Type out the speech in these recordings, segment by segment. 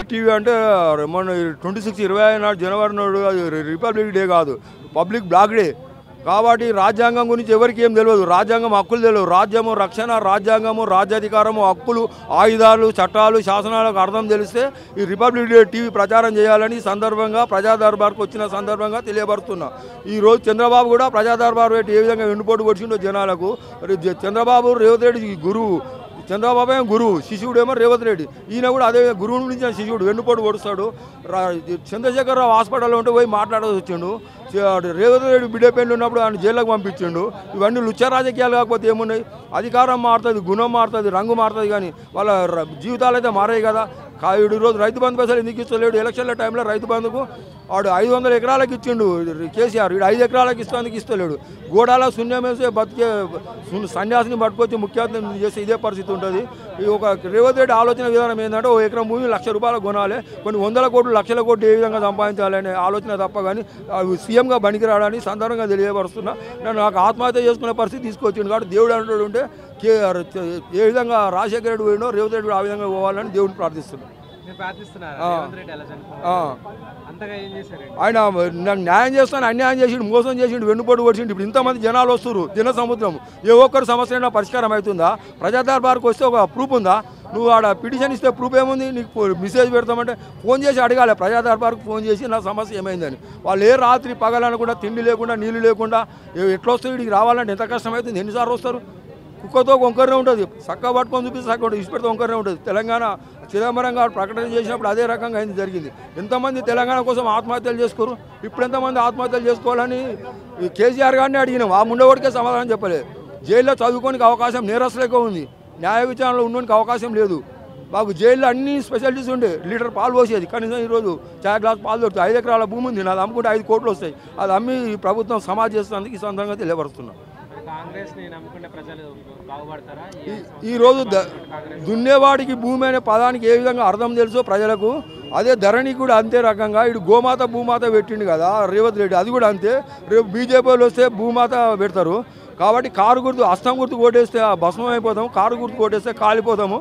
TV అంటే మొన్న twenty six ఇరవై నాడు జనవరి నాడు అది రిపబ్లిక్ డే కాదు పబ్లిక్ బ్లాక్ డే కాబట్టి రాజ్యాంగం గురించి ఎవరికి ఏం తెలియదు రాజ్యాంగం హక్కులు తెలియదు రాజ్యము రక్షణ రాజ్యాంగము రాజ్యాధికారము హక్కులు ఆయుధాలు చట్టాలు శాసనాలకు అర్థం తెలిస్తే ఈ రిపబ్లిక్ డే టీవీ ప్రచారం చేయాలని ఈ సందర్భంగా ప్రజా దర్బార్కు వచ్చిన సందర్భంగా తెలియబడుతున్నా ఈ రోజు చంద్రబాబు కూడా ప్రజా దర్బార్ పెట్టి ఏ విధంగా వెన్నుపోటు కొట్టిండో జనాలకు మరి జ- చంద్రబాబు రేవంత్ రెడ్డి గురువు చంద్రబాబు ఏమో గురువు శిశువుడేమో రేవంత్ రెడ్డి ఈయన కూడా అదే గురువు నుంచి శిశువుడు వెన్నుపోటు పొడుస్తాడు రా- చంద్రశేఖరరావు హాస్పిటల్లో ఉంటే పోయి మాట్లాడాల్సి వచ్చిండు చ- రేవంత్ రెడ్డి బిడ్డ పెళ్లి ఉన్నప్పుడు ఆయన జైల్లోకి పంపించిండు ఇవన్నీ లుచ్చ రాజకీయాలు కాకపోతే ఏమున్నాయి అధికారం మారుతుంది గుణం మారుతుంది రంగు మారుతుంది కానీ వాళ్ళ ర- జీవితాలు అయితే మారాయి కదా కాయుడు రోజు రైతు బంధు పైసలు ఎందుకు ఇస్తలేడు ఎలక్షన్ల టైంలో రైతు బంధుకు వాడు ఐదు వందల ఎకరాలకు ఇచ్చిండు కేసీఆర్ వీడు ఐదు ఎకరాలకు ఇస్తానికి ఇస్తలేడు గోడాల శూన్యం వేసే బతికే శూన్య- సన్యాసిని పట్టుకొచ్చి ముఖ్యమంత్రి చేసే ఇదే పరిస్థితి ఉంటుంది ఈ ఒక రేవంత్ రెడ్డి ఆలోచన విధానం ఏంటంటే ఓ ఎకరం భూమి లక్ష రూపాయలు కొనాలి కొన్ని వందల కోట్లు లక్షల కోట్లు ఏ విధంగా సంపాదించాలనే ఆలోచన తప్ప కానీ అవి సీఎంగా పనికిరాడని సందర్భంగా తెలియపరుస్తున్నా నేను నాకు ఆత్మహత్య చేసుకునే పరిస్థితి తీసుకొచ్చిండు కాబట్టి దేవుడు అంటాడు ఉంటే కేఆర్ ఏ విధంగా రాజశేఖర రెడ్డి పోయినో రేవంత్ రెడ్డి కూడా ఆ విధంగా పోవాలని దేవుడిని ప్రార్థిస్తున్నాను మీరు ప్రార్థిస్తున్నారు ఆ. రేవంత్ రెడ్డి ఎలా చనిపోయారు ఆ. అంతగా ఏం చేశారండి ఆయన నాకు న్యాయం చేస్తాను అన్యాయం చేసిండు మోసం చేసిండు వెన్నుపోటు కొట్టిండు ఇప్పుడు ఇంతమంది జనాలు వస్తున్నారు జన సముద్రం ఏ ఒక్కరి సమస్య అయినా పరిష్కారం అవుతుందా ప్రజా దర్బార్కి వస్తే ఒక ప్రూఫ్ ఉందా నువ్వు ఆడ పిటిషన్ ఇస్తే ప్రూఫ్ ఏముంది నీకు ఫో- మెసేజ్ పెడతామంటే ఫోన్ చేసి అడగాలి ప్రజా దర్బార్కి ఫోన్ చేసి నా సమస్య ఏమైందని వాళ్ళు ఏ రాత్రి పగలనకుండా తిండి లేకుండా నీళ్లు లేకుండా ఏ- ఎట్లా వస్తుంది వీడికి రావాలంటే ఎంత కష్టం అవుతుంది ఎన్నిసార్లు వస్తారు కుక్కతో వంకరనే ఉంటుంది చక్క పట్టుకొని చూపిస్తే చక్క ఉంటుంది ఇసుపెడితే వంకరనే ఉంటుంది తెలంగాణ చిదంబరం గారు ప్రకటన చేసినప్పుడు అదే రకంగా అయింది జరిగింది ఎంతమంది తెలంగాణ కోసం ఆత్మహత్యలు చేసుకోరు ఇప్పుడు ఎంతమంది ఆత్మహత్యలు చేసుకోవాలని ఈ కేసీఆర్ గారిని అడిగినాం ఆ ముండవాడికే సమాధానం చెప్పలేదు జైల్లో చదువుకోనికి అవకాశం నేరస్తులకే ఉంది న్యాయ విచారణలో ఉండడానికి అవకాశం లేదు మాకు జైల్లో అన్ని స్పెషాలిటీస్ ఉండే లీటర్ పాలు పోసేది కనీసం ఈరోజు చాయ్ గ్లాస్ పాలు దొరుకుతాయి ఐదు ఎకరాల భూమి ఉంది నాది అమ్ముకుంటే ఐదు కోట్లు వస్తాయి అది అమ్మి ఈ ప్రభుత్వం సమాజ్ చేస్తున్నందుకు ఈ సందర్భంగా తెలియపరుస్తున్నాం మరి కాంగ్రెస్ ని నమ్ముకునే ప్రజలు బాగుపడతారా ఈ ఈ రోజు ద- దున్నేవాడికి భూమి అనే పదానికి ఏ విధంగా అర్థం తెలుసో ప్రజలకు అదే ధరణి కూడా అంతే రకంగా ఇటు గోమాత భూమాత పెట్టిండు కదా రేవంత్ రెడ్డి అది కూడా అంతే రేపు బీజేపీ వాళ్ళు వస్తే భూమాత పెడతారు కాబట్టి కారు గుర్తు అస్తం గుర్తు కొట్టేస్తే ఆ భస్మం అయిపోతాము కారు గుర్తు కొట్టేస్తే కాలిపోతాము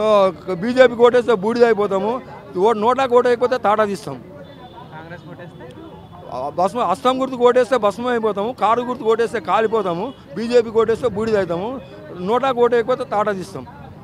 బీజేపీ కొట్టేస్తే బూడిద అయిపోతాము ఓ- నోటా కోట అయిపోతే తాటా తీస్తాం కాంగ్రెస్ కొట్టేస్తే ఆ భస్మ అస్తం గుర్తు కొట్టేస్తే భస్మం అయిపోతాము కారు గుర్తు కొట్టేస్తే కాలిపోతాము బీజేపీ కొట్టేస్తే బూడిద అవుతాము నోటా కోట అయిపోతే తాటా తీస్తాం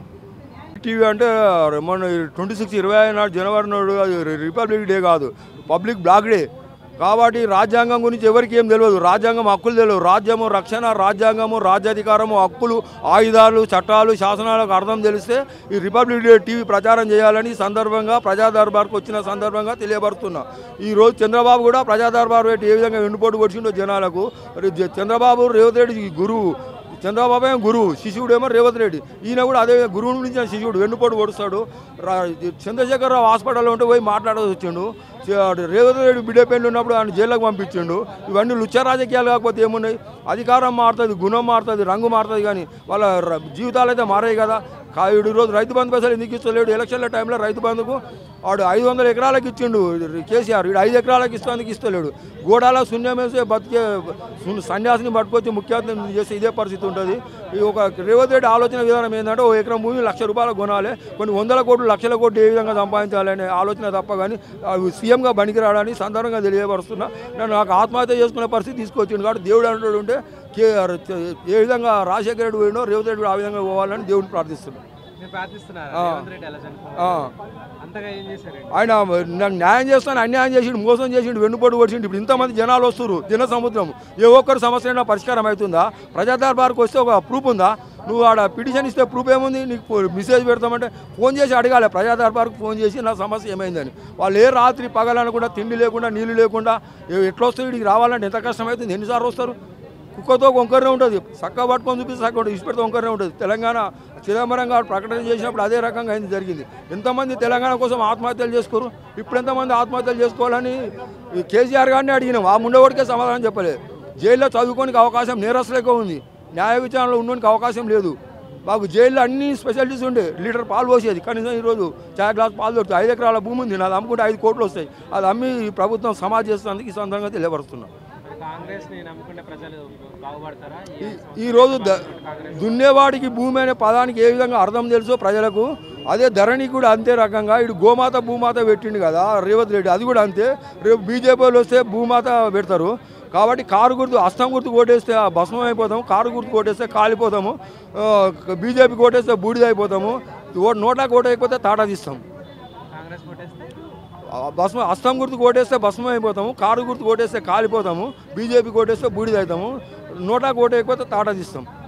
టీవీ అంటే మొన్న ట్వంటీ సిక్స్ ఇరవై నాడు జనవరి నాడు అది రిపబ్లిక్ డే కాదు పబ్లిక్ బ్లాక్ డే కాబట్టి రాజ్యాంగం గురించి ఎవరికి ఏం తెలియదు రాజ్యాంగం హక్కులు తెలియదు రాజ్యము రక్షణ రాజ్యాంగము రాజ్యాధికారము హక్కులు ఆయుధాలు చట్టాలు శాసనాలకు అర్థం తెలిస్తే ఈ రిపబ్లిక్ డే టీవీ ప్రచారం చేయాలని ఈ సందర్భంగా ప్రజా దర్బార్కు వచ్చిన సందర్భంగా తెలియబడుతున్నా ఈ రోజు చంద్రబాబు కూడా ప్రజా దర్బార్ పెట్టి ఏ విధంగా వెన్నుపోటు కొట్టిండో జనాలకు మరి జ- చంద్రబాబు రేవంత్ రెడ్డి గురువు చంద్రబాబు ఏమో గురువు శిశువుడేమో రేవంత్ రెడ్డి ఈయన కూడా అదే గురువు నుంచి శిశువుడు వెన్నుపోటు పొడుస్తాడు రా- చంద్రశేఖరరావు హాస్పిటల్లో ఉంటే పోయి మాట్లాడాల్సి వచ్చిండు చ- రేవంత్ రెడ్డి బిడ్డ పెళ్లి ఉన్నప్పుడు ఆయన జైల్లోకి పంపించిండు ఇవన్నీ లుచ్చ రాజకీయాలు కాకపోతే ఏమున్నాయి అధికారం మారుతుంది గుణం మారుతుంది రంగు మారుతుంది కానీ వాళ్ళ ర- జీవితాలు అయితే మారాయి కదా కాయుడు రోజు రైతు బంధు పైసలు ఎందుకు ఇస్తలేడు ఎలక్షన్ల టైంలో రైతు బంధుకు వాడు ఐదు వందల ఎకరాలకు ఇచ్చిండు కేసీఆర్ వీడు ఐదు ఎకరాలకు ఇస్తానికి ఇస్తలేడు గోడాల శూన్యం వేసే బతికే శూన్య- సన్యాసిని పట్టుకొచ్చి ముఖ్యమంత్రి చేసే ఇదే పరిస్థితి ఉంటుంది ఈ ఒక రేవంత్ రెడ్డి ఆలోచన విధానం ఏంటంటే ఓ ఎకరం భూమి లక్ష రూపాయలు కొనాలి కొన్ని వందల కోట్లు లక్షల కోట్లు ఏ విధంగా సంపాదించాలనే ఆలోచన తప్ప కానీ అవి సీఎంగా పనికిరాడని సందర్భంగా తెలియపరుస్తున్నా నేను నాకు ఆత్మహత్య చేసుకునే పరిస్థితి తీసుకొచ్చిండు కాబట్టి దేవుడు అంటాడు ఉంటే కేఆర్ ఏ విధంగా రాజశేఖర రెడ్డి పోయినో రేవంత్ రెడ్డి కూడా ఆ విధంగా పోవాలని దేవుడిని ప్రార్థిస్తున్నాను మీరు ప్రార్థిస్తున్నారు ఆ. రేవంత్ రెడ్డి ఎలా చనిపోయారు ఆ. అంతగా ఏం చేశారండి ఆయన నాకు న్యాయం చేస్తాను అన్యాయం చేసిండు మోసం చేసిండు వెన్నుపోటు కొట్టిండు ఇప్పుడు ఇంతమంది జనాలు వస్తున్నారు జన సముద్రం ఏ ఒక్కరి సమస్య అయినా పరిష్కారం అవుతుందా ప్రజా దర్బార్కి వస్తే ఒక ప్రూఫ్ ఉందా నువ్వు ఆడ పిటిషన్ ఇస్తే ప్రూఫ్ ఏముంది నీకు ఫో- మెసేజ్ పెడతామంటే ఫోన్ చేసి అడగాలి ప్రజా దర్బార్కి ఫోన్ చేసి నా సమస్య ఏమైందని వాళ్ళు ఏ రాత్రి పగలనకుండా తిండి లేకుండా నీళ్లు లేకుండా ఏ- ఎట్లా వస్తుంది వీడికి రావాలంటే ఎంత కష్టం అవుతుంది ఎన్నిసార్లు వస్తారు కుక్కతో వంకరనే ఉంటుంది చక్క పట్టుకొని చూపిస్తే చక్క ఉంటుంది ఇసుపెడితే వంకరనే ఉంటుంది తెలంగాణ చిదంబరం గారు ప్రకటన చేసినప్పుడు అదే రకంగా అయింది జరిగింది ఎంతమంది తెలంగాణ కోసం ఆత్మహత్యలు చేసుకోరు ఇప్పుడు ఎంతమంది ఆత్మహత్యలు చేసుకోవాలని ఈ కేసీఆర్ గారిని అడిగినాం ఆ ముండవాడికే సమాధానం చెప్పలేదు జైల్లో చదువుకోనికి అవకాశం నేరస్తులకే ఉంది న్యాయ విచారణలో ఉండడానికి అవకాశం లేదు మాకు జైల్లో అన్ని స్పెషాలిటీస్ ఉండే లీటర్ పాలు పోసేది కనీసం ఈరోజు చాయ్ గ్లాస్ పాలు దొరుకుతాయి ఐదు ఎకరాల భూమి ఉంది నాది అమ్ముకుంటే ఐదు కోట్లు వస్తాయి అది అమ్మి ఈ ప్రభుత్వం సమాజ్ చేస్తున్నందుకు ఈ సందర్భంగా తెలియపరుస్తున్నాం మరి కాంగ్రెస్ ని నమ్ముకునే ప్రజలు బాగుపడతారా ఈ ఈ- ఈ రోజు ద- దున్నేవాడికి భూమి అనే పదానికి ఏ విధంగా అర్థం తెలుసో ప్రజలకు అదే ధరణి కూడా అంతే రకంగా ఇటు గోమాత భూమాత పెట్టిండు కదా రేవంత్ రెడ్డి అది కూడా అంతే రేపు బీజేపీ వాళ్ళు వస్తే భూమాత పెడతారు కాబట్టి కారు గుర్తు అస్తం గుర్తు కొట్టేస్తే ఆ భస్మం అయిపోతాము కారు గుర్తు కొట్టేస్తే కాలిపోతాము బీజేపీ కొట్టేస్తే బూడిద అయిపోతాము ఓ- నోటా కోట అయిపోతే తాటా తీస్తాం కాంగ్రెస్ కొట్టేస్తే ఆ భస్మం అస్తం గుర్తు కొట్టేస్తే భస్మం అయిపోతాము కారు గుర్తు కొట్టేస్తే కాలిపోతాము బీజేపీ కొట్టేస్తే బూడిద అవుతాము నోటా కోట అయిపోతే తాటా తీస్తాం